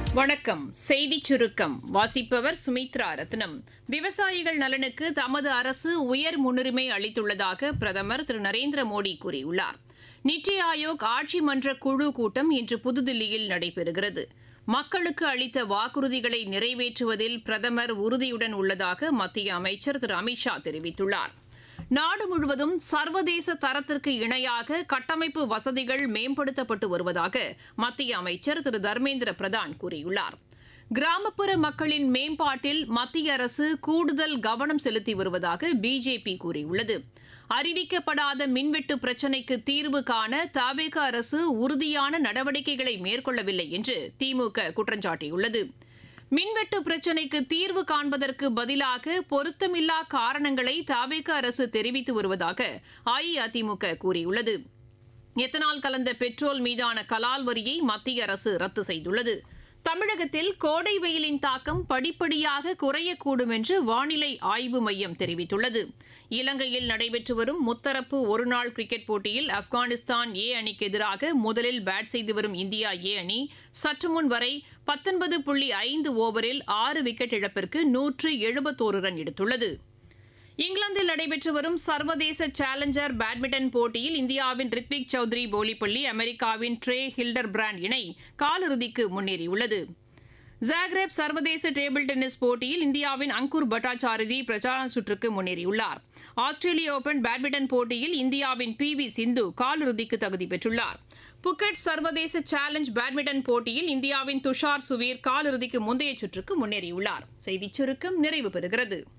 வணக்கம் செய்திச் சுருக்கம் வாசிப்பவர் சுமித்ரா ரத்னம் விவசாயிகள் நலனுக்கு தமது அரசு உயர் முன்னுரிமை அளித்துள்ளதாக பிரதமர் திரு நரேந்திர மோடி கூறியுள்ளார் நித்தி ஆயோக் ஆட்சி மன்ற குழு கூட்டம் இன்று புதுதில்லியில் நடைபெறுகிறது மக்களுக்கு அளித்த வாக்குறுதிகளை நிறைவேற்றுவதில் பிரதமர் உறுதியுடன் உள்ளதாக மத்திய அமைச்சர் திரு அமித்ஷா தெரிவித்துள்ளார் நாடு முழுவதும் சர்வதேச தரத்திற்கு இணையாக கட்டமைப்பு வசதிகள் மேம்படுத்தப்பட்டு வருவதாக மத்திய அமைச்சர் திரு தர்மேந்திர பிரதான் கூறியுள்ளார் கிராமப்புற மக்களின் மேம்பாட்டில் மத்திய அரசு கூடுதல் கவனம் செலுத்தி வருவதாக பிஜேபி கூறியுள்ளது அறிவிக்கப்படாத மின்வெட்டு பிரச்சினைக்கு தீர்வு காண தவிக அரசு உறுதியான நடவடிக்கைகளை மேற்கொள்ளவில்லை என்று திமுக குற்றம் சாட்டியுள்ளது மின்வெட்டு பிரச்சினைக்கு தீர்வு காண்பதற்கு பதிலாக பொருத்தமில்லா காரணங்களை தவிக அரசு தெரிவித்து வருவதாக அஇஅதிமுக கூறியுள்ளது எத்தனால் கலந்த பெட்ரோல் மீதான கலால் வரியை மத்திய அரசு ரத்து செய்துள்ளது தமிழகத்தில் கோடை வெயிலின் தாக்கம் படிப்படியாக குறையக்கூடும் என்று வானிலை ஆய்வு மையம் தெரிவித்துள்ளது இலங்கையில் நடைபெற்று வரும் முத்தரப்பு ஒருநாள் கிரிக்கெட் போட்டியில் ஆப்கானிஸ்தான் ஏ அணிக்கு எதிராக முதலில் பேட் செய்து வரும் இந்தியா ஏ அணி சற்று முன் வரை பத்தொன்பது புள்ளி ஐந்து ஓவரில் ஆறு விக்கெட் இழப்பிற்கு நூற்று எழுபத்தோரு ரன் எடுத்துள்ளது இங்கிலாந்தில் நடைபெற்று வரும் சர்வதேச சேலஞ்சர் பேட்மிண்டன் போட்டியில் இந்தியாவின் ரித்விக் சௌத்ரி போலிப்பள்ளி அமெரிக்காவின் ட்ரே ஹில்டர் பிராண்ட் இணை காலிறுதிக்கு முன்னேறியுள்ளது ஜாக்ரேப் சர்வதேச டேபிள் டென்னிஸ் போட்டியில் இந்தியாவின் அங்குர் பட்டாச்சாரதி பிரச்சார சுற்றுக்கு முன்னேறியுள்ளார் ஆஸ்திரேலிய ஓபன் பேட்மிண்டன் போட்டியில் இந்தியாவின் பி வி சிந்து காலிறுதிக்கு தகுதி பெற்றுள்ளார் புக்கெட் சர்வதேச சேலஞ்ச் பேட்மிண்டன் போட்டியில் இந்தியாவின் துஷார் சுவீர் காலிறுதிக்கு முந்தைய சுற்றுக்கு முன்னேறியுள்ளார் செய்திச் சுருக்கம் நிறைவு பெறுகிறது